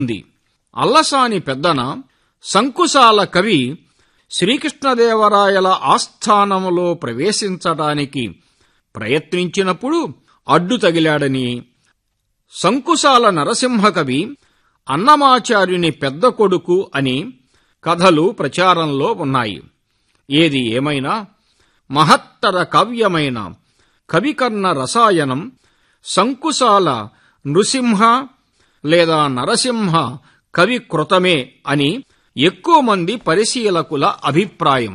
ఉంది అల్లసాని పెద్దన సంకుశాల కవి శ్రీకృష్ణదేవరాయల ఆస్థానములో ప్రవేశించటానికి ప్రయత్నించినప్పుడు అడ్డు తగిలాడని సంకుశాల నరసింహ కవి అన్నమాచార్యుని పెద్ద కొడుకు అని కథలు ప్రచారంలో ఉన్నాయి ఏది ఏమైనా మహత్తర కావ్యమైన కవికర్ణ రసాయనం సంకుశాల నృసింహ లేదా నరసింహ కవి కృతమే అని ఎక్కువ మంది పరిశీలకుల అభిప్రాయం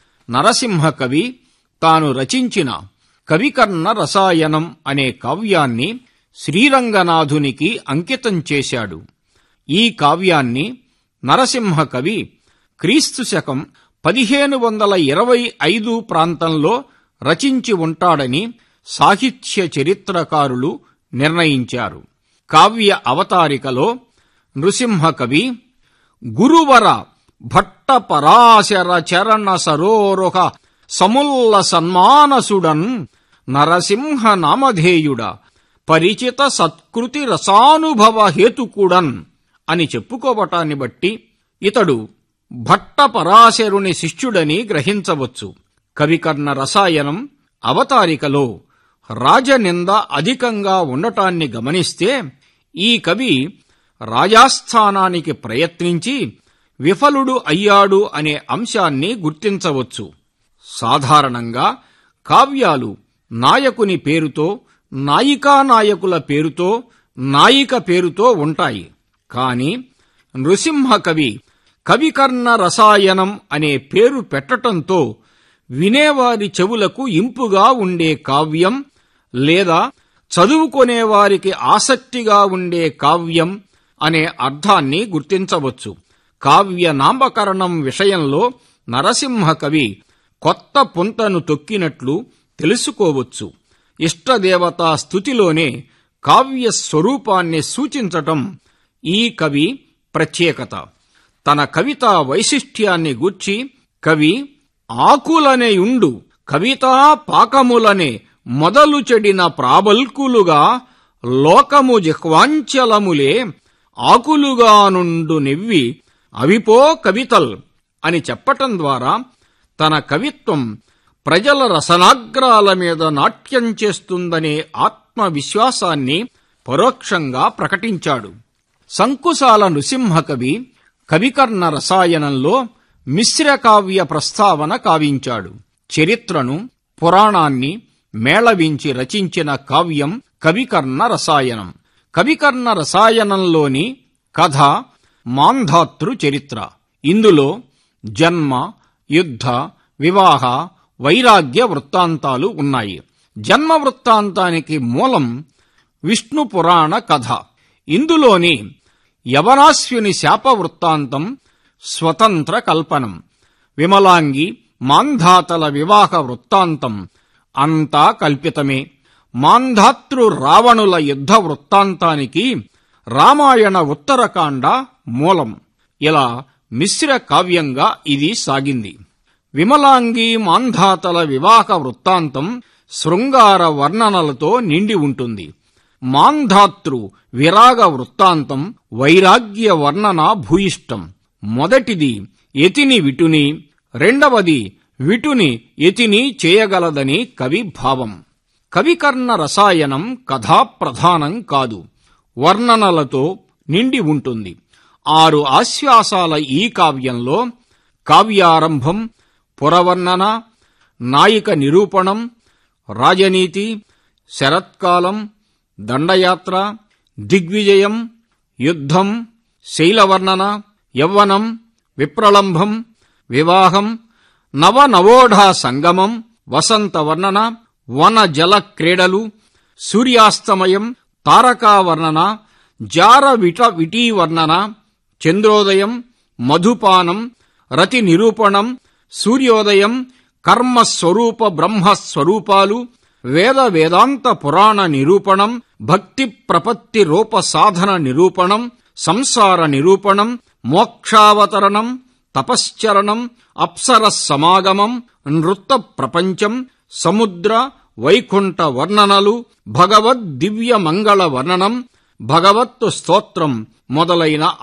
నరసింహ కవి తాను రచించిన కవికర్ణ రసాయనం అనే కావ్యాన్ని శ్రీరంగనాథునికి అంకితం చేశాడు ఈ కావ్యాన్ని నరసింహ కవి క్రీస్తు శకం పదిహేను వందల ఇరవై ఐదు ప్రాంతంలో రచించి ఉంటాడని సాహిత్య చరిత్రకారులు నిర్ణయించారు కావ్య అవతారికలో నృసింహ కవి గురువర భట్ట పరాశర చరణ సరోరుహ సముల్ల సన్మానసుడన్ నరసింహ నామధేయుడ పరిచిత సత్కృతి రసానుభవ హేతుకుడన్ అని చెప్పుకోవటాన్ని బట్టి ఇతడు భట్ట పరాశరుని శిష్యుడని గ్రహించవచ్చు కవికర్ణ రసాయనం అవతారికలో రాజనింద అధికంగా ఉండటాన్ని గమనిస్తే ఈ కవి రాజాస్థానానికి ప్రయత్నించి విఫలుడు అయ్యాడు అనే అంశాన్ని గుర్తించవచ్చు సాధారణంగా కావ్యాలు నాయకుని పేరుతో నాయికా నాయకుల పేరుతో నాయిక పేరుతో ఉంటాయి కాని నృసింహ కవి కవికర్ణ రసాయనం అనే పేరు పెట్టటంతో వినేవారి చెవులకు ఇంపుగా ఉండే కావ్యం లేదా చదువుకునేవారికి ఆసక్తిగా ఉండే కావ్యం అనే అర్థాన్ని గుర్తించవచ్చు కావ్య నామకరణం విషయంలో నరసింహ కవి కొత్త పుంతను తొక్కినట్లు తెలుసుకోవచ్చు ఇష్టదేవతా స్థుతిలోనే కావ్య స్వరూపాన్ని సూచించటం ఈ కవి ప్రత్యేకత తన కవితా వైశిష్ట్యాన్ని గూర్చి కవి ఆకులనేయుండు కవితా పాకములనే మొదలు చెడిన ప్రాబల్కులుగా లోకము జిహ్వాంచలములే ఆకులుగా నుండు నెవ్వి అవిపో కవితల్ అని చెప్పటం ద్వారా తన కవిత్వం ప్రజల రసనాగ్రాల మీద నాట్యం చేస్తుందనే ఆత్మవిశ్వాసాన్ని పరోక్షంగా ప్రకటించాడు సంకుశాల నృసింహ కవి కవికర్ణ రసాయనంలో మిశ్రకావ్య ప్రస్తావన కావించాడు చరిత్రను పురాణాన్ని మేళవించి రచించిన కావ్యం కవికర్ణ రసాయనం కవికర్ణ రసాయనంలోని కథ మాంధాతృ చరిత్ర ఇందులో జన్మ యుద్ధ వివాహ వైరాగ్య వృత్తాంతాలు ఉన్నాయి జన్మ వృత్తాంతానికి మూలం విష్ణు పురాణ కథ ఇందులోని యవనాశ్యుని శాప వృత్తాంతం స్వతంత్ర కల్పనం విమలాంగి మాంధాతల వివాహ వృత్తాంతం అంతా కల్పితమే మాంధాతృ రావణుల యుద్ధ వృత్తాంతానికి రామాయణ ఉత్తరకాండ మూలం ఇలా మిశ్ర కావ్యంగా ఇది సాగింది విమలాంగి మాంధాతల వివాహ వృత్తాంతం శృంగార వర్ణనలతో నిండి ఉంటుంది మాంధాతృ విరాగ వృత్తాంతం వైరాగ్య వర్ణన భూయిష్టం మొదటిది యతిని విటుని రెండవది విటుని యతిని చేయగలదని కవి భావం కవికర్ణ రసాయనం కథాప్రధానం కాదు వర్ణనలతో నిండి ఉంటుంది ఆరు ఆశ్వాసాల ఈ కావ్యంలో కావ్యారంభం పురవర్ణన నాయిక నిరూపణం రాజనీతి శరత్కాలం దండయాత్ర దిగ్విజయం యుద్ధం శైలవర్ణన యవ్వనం విప్రలంభం వివాహం నవనవోఢా సంగమం వసంతవర్ణన వన జల క్రీడలు సూర్యాస్తమయం తారకావర్ణన జార విట విటీవర్ణన చంద్రోదయం మధుపానం రతి నిరూపణం సూర్యోదయం కర్మస్వరూప బ్రహ్మస్వరూపాలు వేద వేదాంత పురాణ నిరూపణం భక్తి ప్రపత్తి రూప సాధన నిరూపణం సంసార నిరూపణం మోక్షావతరణం తపశ్చరణం అప్సర సమాగమం నృత్త ప్రపంచం సముద్ర వైకుంఠ వర్ణనలు భగవద్ దివ్య మంగళ వర్ణనం భగవత్తు స్తోత్రం మొదలైన